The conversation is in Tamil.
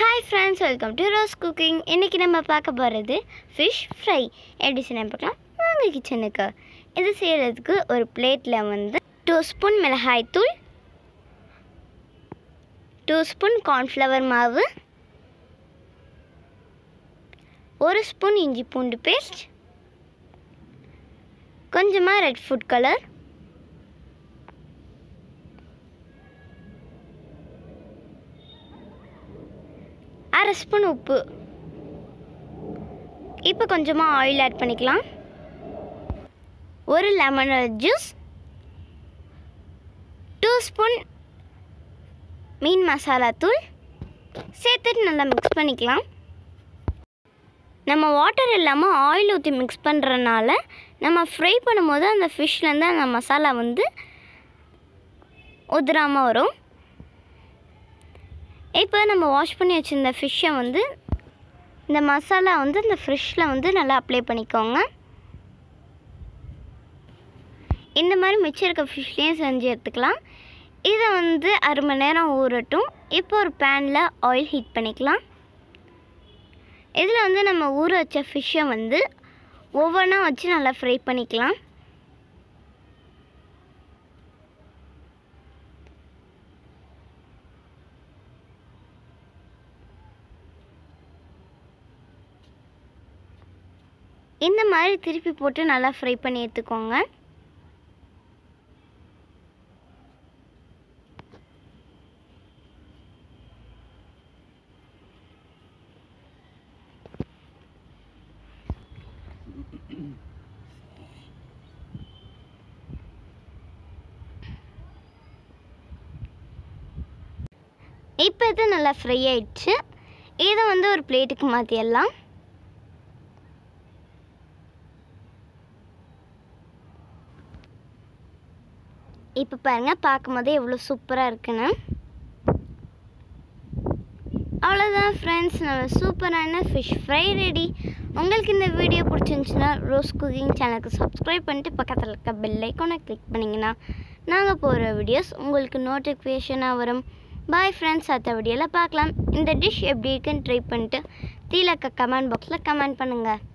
hi friends welcome to rose cooking இன்றைக்கி நம்ம பார்க்க போகிறது ஃபிஷ் ஃப்ரை எப்படி செய்யணும் பார்க்கலாம் வாங்க கிச்சனுக்கு இது செய்கிறதுக்கு ஒரு பிளேட்டில் வந்து டூ ஸ்பூன் மிளகாய்த்தூள் டூ ஸ்பூன் கார்ன்ஃப்ளவர் மாவு ஒரு ஸ்பூன் இஞ்சி பூண்டு பேஸ்ட் கொஞ்சமாக ரெட் ஃபுட் கலர் அரை ஸ்பூன் உப்பு இப்போ கொஞ்சமாக ஆயில் ஆட் பண்ணிக்கலாம் ஒரு லெமன் ஜூஸ் டூ ஸ்பூன் மீன் மசாலா தூள் சேர்த்துட்டு நல்லா மிக்ஸ் பண்ணிக்கலாம் நம்ம வாட்டர் இல்லாமல் ஆயில் ஊற்றி மிக்ஸ் பண்ணுறனால நம்ம ஃப்ரை பண்ணும்போது அந்த ஃபிஷ்லேருந்து அந்த மசாலா வந்து உதிராமல் வரும் இப்போ நம்ம வாஷ் பண்ணி வச்சுருந்த ஃபிஷ்ஷை வந்து இந்த மசாலா வந்து இந்த ஃபிஷ்ஷில் வந்து நல்லா அப்ளை பண்ணிக்கோங்க இந்த மாதிரி மிச்சம் இருக்க ஃபிஷ்லேயும் செஞ்சு எடுத்துக்கலாம் இதை வந்து அரை மணி நேரம் ஊறட்டும் இப்போ ஒரு பேனில் ஆயில் ஹீட் பண்ணிக்கலாம் இதில் வந்து நம்ம ஊற வச்ச ஃபிஷ்ஷை வந்து ஒவ்வொன்றா வச்சு நல்லா ஃப்ரை பண்ணிக்கலாம் இந்த மாதிரி திருப்பி போட்டு நல்லா ஃப்ரை பண்ணி எடுத்துக்கோங்க இப்போ இது நல்லா ஃப்ரை ஆயிடுச்சு இதை வந்து ஒரு பிளேட்டுக்கு மாற்றிடலாம் இப்போ பாருங்கள் பார்க்கும்போதே எவ்வளோ சூப்பராக இருக்குன்னு அவ்வளோதான் ஃப்ரெண்ட்ஸ் நம்ம சூப்பரான ஃபிஷ் ஃப்ரை ரெடி உங்களுக்கு இந்த வீடியோ பிடிச்சிருந்துச்சுன்னா ரோஸ் குக்கிங் சேனலுக்கு சப்ஸ்கிரைப் பண்ணிட்டு பக்கத்தில் இருக்க பெல் ஐக்கானை கிளிக் பண்ணிங்கன்னா நாங்கள் போகிற வீடியோஸ் உங்களுக்கு நோட்டிஃபிகேஷனாக வரும் பாய் ஃப்ரெண்ட்ஸ் அடுத்த வீடியோவில் பார்க்கலாம் இந்த டிஷ் எப்படி இருக்குன்னு ட்ரை பண்ணிட்டு கீழே கமெண்ட் பாக்ஸில் கமெண்ட் பண்ணுங்கள்